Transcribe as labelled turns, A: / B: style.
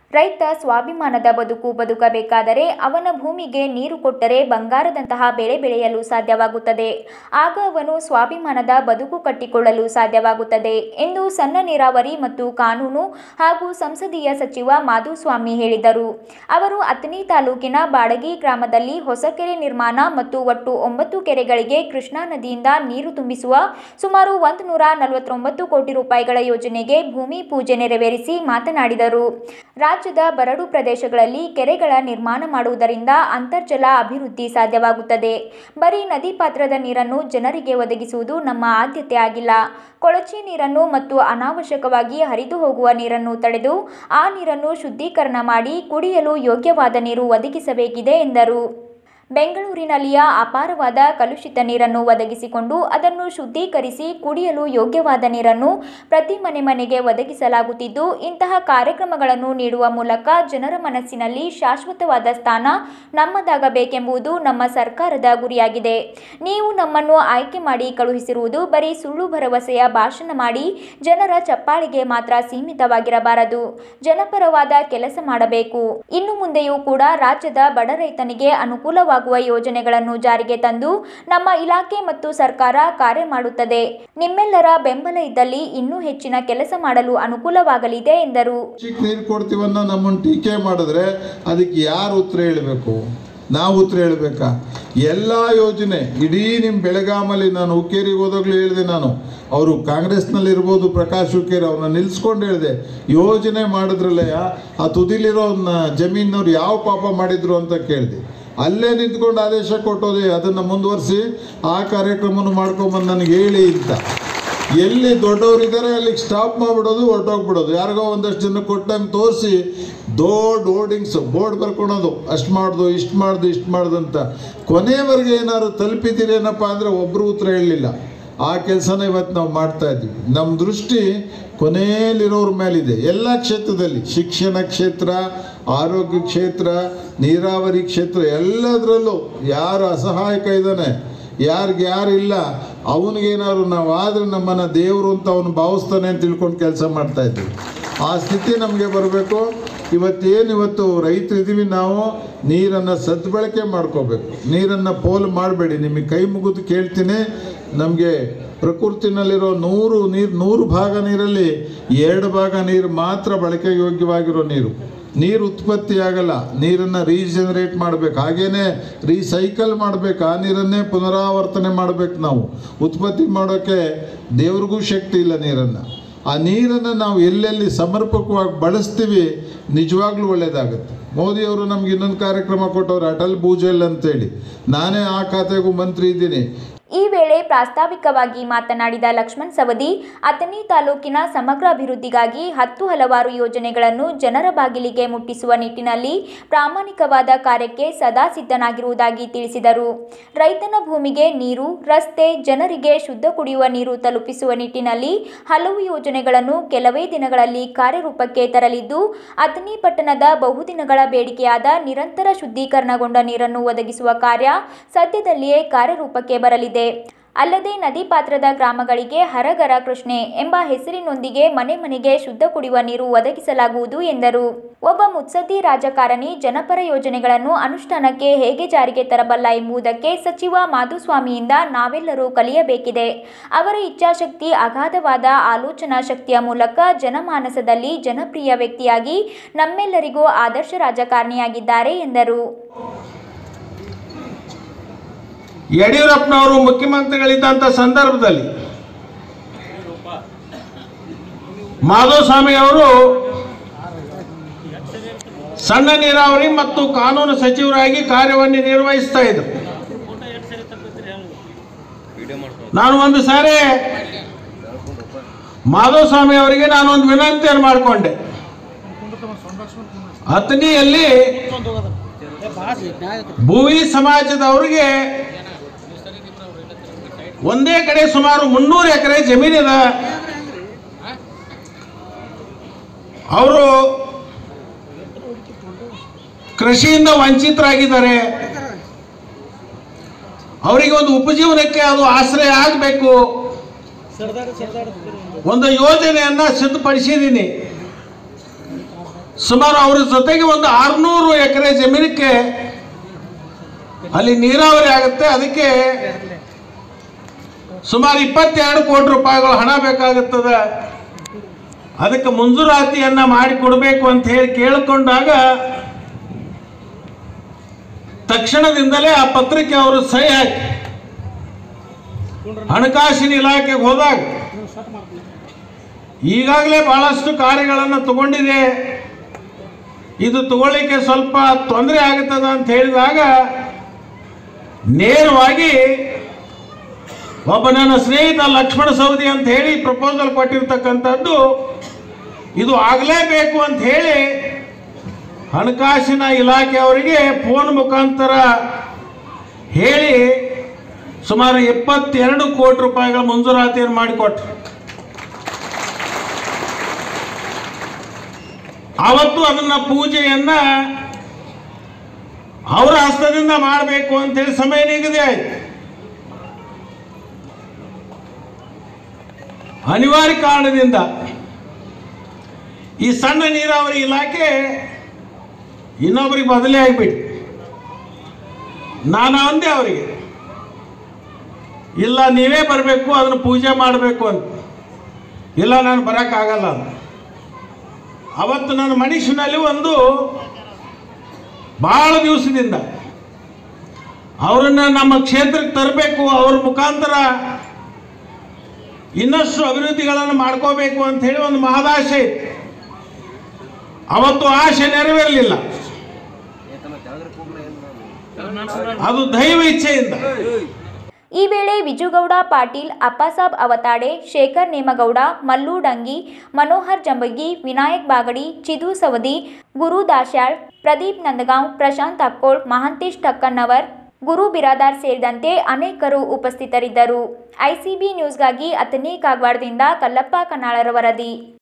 A: ರೈತ ಸ್ವಾಭಿಮಾನದ ಬದುಕು ಬದುಕಬೇಕಾದರೆ ಅವನ ಭೂಮಿಗೆ ನೀರು ಕೊಟ್ಟರೆ ಬಂಗಾರದಂತಹ ಬೆಳೆ ಬೆಳೆಯಲು ಸಾಧ್ಯವಾಗುತ್ತದೆ ಆಗ ಅವನು ಸ್ವಾಭಿಮಾನದ ಬದುಕು ಕಟ್ಟಿಕೊಳ್ಳಲು ಸಾಧ್ಯವಾಗುತ್ತದೆ ಎಂದು ಸಣ್ಣ ನೀರಾವರಿ ಮತ್ತು ಕಾನೂನು ಹಾಗೂ ಸಂಸದೀಯ ಸಚಿವ ಮಾಧುಸ್ವಾಮಿ ಹೇಳಿದರು ಅವರು ಅಥಣಿ ತಾಲೂಕಿನ ಬಾಡಗಿ ಗ್ರಾಮದಲ್ಲಿ ಹೊಸ ಕೆರೆ ನಿರ್ಮಾಣ ಮತ್ತು ಒಟ್ಟು ಒಂಬತ್ತು ಕೆರೆಗಳಿಗೆ ಕೃಷ್ಣಾ ನದಿಯಿಂದ ನೀರು ತುಂಬಿಸುವ ಸುಮಾರು ಒಂದು ನೂರ ನಲವತ್ತೊಂಬತ್ತು ಕೋಟಿ ರೂಪಾಯಿಗಳ ಯೋಜನೆಗೆ ಭೂಮಿ ಪೂಜೆ ನೆರವೇರಿಸಿ ಮಾತನಾಡಿದರು ರಾಜ್ಯದ ಬರಡು ಪ್ರದೇಶಗಳಲ್ಲಿ ಕೆರೆಗಳ ನಿರ್ಮಾಣ ಮಾಡುವುದರಿಂದ ಅಂತರ್ಜಲ ಅಭಿವೃದ್ಧಿ ಸಾಧ್ಯವಾಗುತ್ತದೆ ಬರೀ ನದಿ ಪಾತ್ರದ ನೀರನ್ನು ಜನರಿಗೆ ಒದಗಿಸುವುದು ನಮ್ಮ ಆದ್ಯತೆ ಆಗಿಲ್ಲ ಕೊಳಚೆ ನೀರನ್ನು ಮತ್ತು ಅನಾವಶ್ಯಕವಾಗಿ ಹರಿದು ಹೋಗುವ ನೀರನ್ನು ತಡೆದು ಆ ನೀರನ್ನು ಶುದ್ಧೀಕರಣ ಮಾಡಿ ಕುಡಿಯಲು ಯೋಗ್ಯವಾದ ನೀರು ಒದಗಿಸಬೇಕಿದೆ ಎಂದರು ಬೆಂಗಳೂರಿನಲ್ಲಿಯ ಅಪಾರವಾದ ಕಲುಷಿತ ನೀರನ್ನು ಒದಗಿಸಿಕೊಂಡು ಅದನ್ನು ಶುದ್ಧೀಕರಿಸಿ ಕುಡಿಯಲು ಯೋಗ್ಯವಾದ ನೀರನ್ನು ಪ್ರತಿ ಮನೆ ಮನೆಗೆ ಒದಗಿಸಲಾಗುತ್ತಿದ್ದು ಇಂತಹ ಕಾರ್ಯಕ್ರಮಗಳನ್ನು ನೀಡುವ ಮೂಲಕ ಜನರ ಮನಸ್ಸಿನಲ್ಲಿ ಶಾಶ್ವತವಾದ ಸ್ಥಾನ ನಮ್ಮದಾಗಬೇಕೆಂಬುದು ನಮ್ಮ ಸರ್ಕಾರದ ಗುರಿಯಾಗಿದೆ ನೀವು ನಮ್ಮನ್ನು ಆಯ್ಕೆ ಮಾಡಿ ಕಳುಹಿಸಿರುವುದು ಬರೀ ಸುಳ್ಳು ಭರವಸೆಯ ಭಾಷಣ ಮಾಡಿ ಜನರ ಚಪ್ಪಾಳಿಗೆ ಮಾತ್ರ ಸೀಮಿತವಾಗಿರಬಾರದು ಜನಪರವಾದ ಕೆಲಸ ಮಾಡಬೇಕು ಇನ್ನು ಮುಂದೆಯೂ ಕೂಡ ರಾಜ್ಯದ ಬಡ ರೈತನಿಗೆ ಅನುಕೂಲವಾಗುವ ಯೋಜನೆಗಳನ್ನು ಜಾರಿಗೆ ತಂದು ನಮ್ಮ ಇಲಾಖೆ ಮತ್ತು ಸರ್ಕಾರ ಕಾರ್ಯ ಮಾಡುತ್ತದೆ ನಿಮ್ಮೆಲ್ಲರ ಬೆಂಬಲ ಇದ್ದಲ್ಲಿ ಇನ್ನೂ ಹೆಚ್ಚಿನ ಕೆಲಸ ಮಾಡಲು ಅನುಕೂಲವಾಗಲಿದೆ ಎಂದರು
B: ಚಿಕ್ಕ ನೀರು ಕೊಡ್ತೀವನ್ನ ನಮ್ಮನ್ನು ಟೀಕೆ ಮಾಡಿದ್ರೆ ಅದಕ್ಕೆ ಯಾರು ಉತ್ತರ ಹೇಳಬೇಕು ನಾವು ಉತ್ತರ ಹೇಳಬೇಕಾ ಎಲ್ಲ ಯೋಜನೆ ಇಡೀ ನಿಮ್ಮ ಬೆಳಗಾಮಲ್ಲಿ ನಾನು ಹುಕ್ಕೇರಿಗೆ ಹೋದಾಗಲೂ ಹೇಳಿದೆ ನಾನು ಅವರು ಕಾಂಗ್ರೆಸ್ನಲ್ಲಿ ಇರ್ಬೋದು ಪ್ರಕಾಶ್ ಹುಕ್ಕೇರಿ ಅವ್ರನ್ನ ನಿಲ್ಸ್ಕೊಂಡು ಹೇಳಿದೆ ಯೋಜನೆ ಮಾಡಿದ್ರಲ್ಲ ಆ ತುದಿಲಿರೋ ಜಮೀನವ್ರು ಯಾವ ಪಾಪ ಮಾಡಿದ್ರು ಅಂತ ಕೇಳಿದೆ ಅಲ್ಲೇ ನಿಂತ್ಕೊಂಡು ಆದೇಶ ಕೊಟ್ಟೋದೆ ಅದನ್ನು ಮುಂದುವರಿಸಿ ಆ ಕಾರ್ಯಕ್ರಮವನ್ನು ಮಾಡ್ಕೊಂಬಂದು ನನಗೆ ಹೇಳಿ ಅಂತ ಎಲ್ಲಿ ದೊಡ್ಡವರಿದ್ದಾರೆ ಅಲ್ಲಿಗೆ ಸ್ಟಾಪ್ ಮಾಡಿಬಿಡೋದು ಹೊರಟೋಗ್ಬಿಡೋದು ಯಾರಿಗೋ ಒಂದಷ್ಟು ಜನ ಕೊಟ್ಟಂಗೆ ತೋರಿಸಿ ದೊಡ್ಡ ಹೋರ್ಡಿಂಗ್ಸ್ ಬೋರ್ಡ್ ಬರ್ಕೊಳೋದು ಅಷ್ಟು ಮಾಡ್ದು ಇಷ್ಟು ಮಾಡ್ದು ಇಷ್ಟು ಮಾಡ್ದು ಅಂತ ಕೊನೆವರೆಗೆ ಏನಾದ್ರು ತಲುಪಿದ್ದೀರೇನಪ್ಪ ಅಂದರೆ ಒಬ್ಬರು ಉತ್ತರ ಹೇಳಲಿಲ್ಲ ಆ ಕೆಲಸನ ಇವತ್ತು ನಾವು ಮಾಡ್ತಾ ಇದ್ವಿ ನಮ್ಮ ದೃಷ್ಟಿ ಕೊನೆಯಲ್ಲಿರೋರ ಮೇಲಿದೆ ಎಲ್ಲ ಕ್ಷೇತ್ರದಲ್ಲಿ ಶಿಕ್ಷಣ ಕ್ಷೇತ್ರ ಆರೋಗ್ಯ ಕ್ಷೇತ್ರ ನೀರಾವರಿ ಕ್ಷೇತ್ರ ಎಲ್ಲದರಲ್ಲೂ ಯಾರು ಅಸಹಾಯಕ ಇದ್ದಾನೆ ಯಾರಿಗೆ ಯಾರಿಲ್ಲ ಅವನಿಗೇನಾದ್ರು ನಾವು ಆದರೆ ನಮ್ಮನ್ನು ದೇವರು ಅಂತ ಅವನು ಭಾವಿಸ್ತಾನೆ ಅಂತ ತಿಳ್ಕೊಂಡು ಕೆಲಸ ಮಾಡ್ತಾ ಇದ್ವಿ ಆ ಸ್ಥಿತಿ ನಮಗೆ ಬರಬೇಕು ಇವತ್ತೇನು ಇವತ್ತು ರೈತರು ಇದ್ದೀವಿ ನಾವು ನೀರನ್ನು ಸದ್ಬಳಕೆ ಮಾಡ್ಕೋಬೇಕು ನೀರನ್ನು ಪೋಲು ಮಾಡಬೇಡಿ ನಿಮಗೆ ಕೈ ಮುಗಿದು ಕೇಳ್ತೀನಿ ನಮಗೆ ಪ್ರಕೃತಿನಲ್ಲಿರೋ ನೂರು ನೀರು ನೂರು ಭಾಗ ನೀರಲ್ಲಿ ಎರಡು ಭಾಗ ನೀರು ಮಾತ್ರ ಬಳಕೆ ಯೋಗ್ಯವಾಗಿರೋ ನೀರು ನೀರು ಉತ್ಪತ್ತಿ ಆಗಲ್ಲ ನೀರನ್ನು ರೀಜನರೇಟ್ ಮಾಡಬೇಕು ಹಾಗೇನೆ ರೀಸೈಕಲ್ ಮಾಡಬೇಕು ಆ ನೀರನ್ನೇ ಪುನರಾವರ್ತನೆ ಮಾಡಬೇಕು ನಾವು ಉತ್ಪತ್ತಿ ಮಾಡೋಕ್ಕೆ ದೇವ್ರಿಗೂ ಶಕ್ತಿ ಇಲ್ಲ ನೀರನ್ನು ಆ ನೀರನ್ನು ನಾವು ಎಲ್ಲೆಲ್ಲಿ ಸಮರ್ಪಕವಾಗಿ ಬಳಸ್ತೀವಿ ನಿಜವಾಗ್ಲೂ ಒಳ್ಳೆಯದಾಗುತ್ತೆ ಮೋದಿಯವರು ನಮ್ಗೆ ಇನ್ನೊಂದು ಕಾರ್ಯಕ್ರಮ ಕೊಟ್ಟವ್ರು ಅಟಲ್ ಭೂಜಲ್ ಅಂತೇಳಿ ನಾನೇ ಆ ಖಾತೆಗೂ ಮಂತ್ರಿ ಇದ್ದೀನಿ
A: ಈ ವೇಳೆ ಪ್ರಾಸ್ತಾವಿಕವಾಗಿ ಮಾತನಾಡಿದ ಲಕ್ಷ್ಮಣ್ ಸವದಿ ಅಥಣಿ ತಾಲೂಕಿನ ಸಮಗ್ರ ಅಭಿವೃದ್ಧಿಗಾಗಿ ಹತ್ತು ಹಲವಾರು ಯೋಜನೆಗಳನ್ನು ಜನರ ಬಾಗಿಲಿಗೆ ಮುಟ್ಟಿಸುವ ನಿಟ್ಟಿನಲ್ಲಿ ಪ್ರಾಮಾಣಿಕವಾದ ಕಾರ್ಯಕ್ಕೆ ಸದಾ ಸಿದ್ಧನಾಗಿರುವುದಾಗಿ ತಿಳಿಸಿದರು ರೈತನ ಭೂಮಿಗೆ ನೀರು ರಸ್ತೆ ಜನರಿಗೆ ಶುದ್ಧ ಕುಡಿಯುವ ನೀರು ತಲುಪಿಸುವ ನಿಟ್ಟಿನಲ್ಲಿ ಹಲವು ಯೋಜನೆಗಳನ್ನು ಕೆಲವೇ ದಿನಗಳಲ್ಲಿ ಕಾರ್ಯರೂಪಕ್ಕೆ ತರಲಿದ್ದು ಅಥಣಿ ಪಟ್ಟಣದ ಬಹುದಿನಗಳ ಬೇಡಿಕೆಯಾದ ನಿರಂತರ ಶುದ್ಧೀಕರಣಗೊಂಡ ನೀರನ್ನು ಒದಗಿಸುವ ಕಾರ್ಯ ಸದ್ಯದಲ್ಲಿಯೇ ಕಾರ್ಯರೂಪಕ್ಕೆ ಬರಲಿದೆ ಅಲ್ಲದೆ ನದಿ ಪಾತ್ರದ ಗ್ರಾಮಗಳಿಗೆ ಹರಗರ ಕೃಷ್ಣೆ ಎಂಬ ಹೆಸರಿನೊಂದಿಗೆ ಮನೆ ಮನೆಗೆ ಶುದ್ಧ ಕುಡಿಯುವ ನೀರು ಒದಗಿಸಲಾಗುವುದು ಎಂದರು ಒಬ್ಬ ಮುತ್ಸದ್ದಿ ರಾಜಕಾರಣಿ ಜನಪರ ಯೋಜನೆಗಳನ್ನು ಅನುಷ್ಠಾನಕ್ಕೆ ಹೇಗೆ ಜಾರಿಗೆ ತರಬಲ್ಲ ಎಂಬುದಕ್ಕೆ ಸಚಿವ ಮಾಧುಸ್ವಾಮಿಯಿಂದ ನಾವೆಲ್ಲರೂ ಕಲಿಯಬೇಕಿದೆ ಅವರ ಇಚ್ಛಾಶಕ್ತಿ ಅಗಾಧವಾದ ಆಲೋಚನಾ ಶಕ್ತಿಯ ಮೂಲಕ ಜನಮಾನಸದಲ್ಲಿ ಜನಪ್ರಿಯ ವ್ಯಕ್ತಿಯಾಗಿ ನಮ್ಮೆಲ್ಲರಿಗೂ ಆದರ್ಶ ರಾಜಕಾರಣಿಯಾಗಿದ್ದಾರೆ ಎಂದರು
C: ಯಡಿಯೂರಪ್ಪನವರು ಮುಖ್ಯಮಂತ್ರಿಗಳಿದ್ದಂಥ ಸಂದರ್ಭದಲ್ಲಿ ಮಾಧವಸ್ವಾಮಿ ಅವರು ಸಣ್ಣ ನೀರಾವರಿ ಮತ್ತು ಕಾನೂನು ಸಚಿವರಾಗಿ ಕಾರ್ಯವನ್ನು ನಿರ್ವಹಿಸ್ತಾ ಇದ್ರು ನಾನು ಒಂದು ಸಾರಿ ಮಾಧವಸ್ವಾಮಿ ಅವರಿಗೆ ನಾನೊಂದು ವಿನಂತಿಯನ್ನು ಮಾಡಿಕೊಂಡೆ ಅಥಣಿಯಲ್ಲಿ ಭೂವಿ ಸಮಾಜದವರಿಗೆ ಒಂದೇ ಕಡೆ ಸುಮಾರು ಮುನ್ನೂರು ಎಕರೆ ಜಮೀನಿದ ಅವರು ಕೃಷಿಯಿಂದ ವಂಚಿತರಾಗಿದ್ದಾರೆ ಅವರಿಗೆ ಒಂದು ಉಪಜೀವನಕ್ಕೆ ಅದು ಆಶ್ರಯ ಆಗಬೇಕು ಒಂದು ಯೋಜನೆಯನ್ನ ಸಿದ್ಧಪಡಿಸಿದ್ದೀನಿ ಸುಮಾರು ಅವ್ರ ಜೊತೆಗೆ ಒಂದು ಆರ್ನೂರು ಎಕರೆ ಜಮೀನಕ್ಕೆ ಅಲ್ಲಿ ನೀರಾವರಿ ಆಗುತ್ತೆ ಅದಕ್ಕೆ ಸುಮಾರು ಇಪ್ಪತ್ತೆರಡು ಕೋಟಿ ರೂಪಾಯಿಗಳು ಹಣ ಬೇಕಾಗುತ್ತದೆ ಅದಕ್ಕೆ ಮಂಜೂರಾತಿಯನ್ನ ಮಾಡಿ ಕೊಡಬೇಕು ಅಂತ ಹೇಳಿ ಕೇಳಿಕೊಂಡಾಗ ತಕ್ಷಣದಿಂದಲೇ ಆ ಪತ್ರಕ್ಕೆ ಅವರು ಸಹಿ ಹಾಕಿ ಹಣಕಾಸಿನ ಇಲಾಖೆಗೆ ಹೋದಾಗ ಈಗಾಗಲೇ ಬಹಳಷ್ಟು ಕಾರ್ಯಗಳನ್ನು ತಗೊಂಡಿದೆ ಇದು ತಗೊಳ್ಳಿಕ್ಕೆ ಸ್ವಲ್ಪ ತೊಂದರೆ ಆಗುತ್ತದ ಅಂತ ಹೇಳಿದಾಗ ನೇರವಾಗಿ ಒಬ್ಬ ನನ್ನ ಸ್ನೇಹಿತ ಲಕ್ಷ್ಮಣ ಸವದಿ ಅಂತ ಹೇಳಿ ಪ್ರಪೋಸಲ್ ಕೊಟ್ಟಿರ್ತಕ್ಕಂಥದ್ದು ಇದು ಆಗಲೇಬೇಕು ಅಂತ ಹೇಳಿ ಹಣಕಾಸಿನ ಇಲಾಖೆಯವರಿಗೆ ಫೋನ್ ಮುಖಾಂತರ ಹೇಳಿ ಸುಮಾರು ಎಪ್ಪತ್ತೆರಡು ಕೋಟಿ ರೂಪಾಯಿಗಳ ಮಂಜೂರಾತಿಯನ್ನು ಮಾಡಿಕೊಟ್ರು ಆವತ್ತು ಅದನ್ನ ಪೂಜೆಯನ್ನ ಅವರ ಹಸ್ತದಿಂದ ಮಾಡಬೇಕು ಅಂತೇಳಿ ಸಮಯ ನಿಗದಿ ಆಯ್ತು ಅನಿವಾರ್ಯ ಕಾರಣದಿಂದ ಈ ಸಣ್ಣ ನೀರಾವರಿ ಇಲಾಖೆ ಇನ್ನೊಬ್ಬರಿಗೆ ಬದಲೇ ಆಗಿಬಿಟ್ಟು ನಾನು ಅಂದೆ ಅವರಿಗೆ ಇಲ್ಲ ನೀವೇ ಬರಬೇಕು ಅದನ್ನು ಪೂಜೆ ಮಾಡಬೇಕು ಅಂತ ಇಲ್ಲ ನಾನು ಬರೋಕ್ಕಾಗಲ್ಲ ಅಂತ ಅವತ್ತು ನನ್ನ ಮನುಷ್ಯನಲ್ಲಿ ಒಂದು ಬಹಳ ದಿವಸದಿಂದ ಅವರನ್ನ ನಮ್ಮ ಕ್ಷೇತ್ರಕ್ಕೆ ತರಬೇಕು ಅವ್ರ ಮುಖಾಂತರ ಇನ್ನಷ್ಟು ಅಭಿವೃದ್ಧಿಗಳನ್ನು ಮಾಡ್ಕೋಬೇಕು ಅಂತ ಹೇಳಿ ಒಂದು ಮಹದಾಶೆ ಇತ್ತು ಅವತ್ತು ಆಶೆ ನೆರವೇರಲಿಲ್ಲ ಅದು ದೈವ ಇಚ್ಛೆಯಿಂದ
A: ಈ ವೇಳೆ ವಿಜುಗೌಡ ಪಾಟೀಲ್ ಅಪ್ಪಾಸಾಬ್ ಅವತಾಡೆ ಶೇಖರ್ ನೇಮಗೌಡ ಮಲ್ಲು ಡಂಗಿ ಮನೋಹರ್ ಜಂಬಗಿ ವಿನಾಯಕ್ ಬಾಗಡಿ ಚಿದು ಸವದಿ ಗುರು ದಾಶ್ಯಾಳ್ ಪ್ರದೀಪ್ ನಂದಗಾಂವ್ ಪ್ರಶಾಂತ್ ಅಕ್ಕೋಳ್ ಮಹಾಂತೇಶ್ ಟಕ್ಕನ್ನವರ್ ಗುರು ಬಿರಾದಾರ್ ಸೇರಿದಂತೆ ಅನೇಕರು ಉಪಸ್ಥಿತರಿದ್ದರು ಐಸಿಬಿ ನ್ಯೂಸ್ಗಾಗಿ ಅತನಿ ಕಾಗವಾಡದಿಂದ ಕಲ್ಲಪ್ಪ ಕನ್ನಾಳರ ವರದಿ